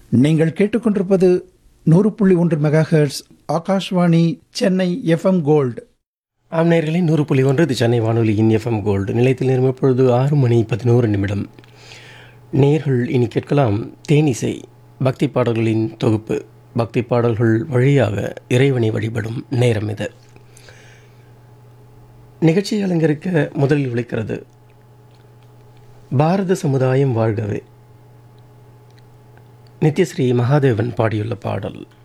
நீங்கள் கேட்டுக்கொண்டிருப்பது நூறு புள்ளி ஒன்று megahertz Akashvani Chennai FM gold ஆம் நேயர்களே நூறு புள்ளி ஒன்று இது சென்னை வானொலியின் எஃப்எம் கோல்டு நிலையத்தில் நேரம் இப்பொழுது ஆறு மணி பதினோரு நிமிடம் நேர்கள் இனி கேட்கலாம் தேனிசை பக்தி பாடல்களின் தொகுப்பு பக்தி பாடல்கள் வழியாக இறைவனை வழிபடும் நேரம் இது நிகழ்ச்சியை அலங்கரிக்க முதலில் விളിக்கிறது பாரத சமுதாயம் வாழ்கவே நித்யஸ்ரீ மகாதேவன் பாடியுள்ள பாடல்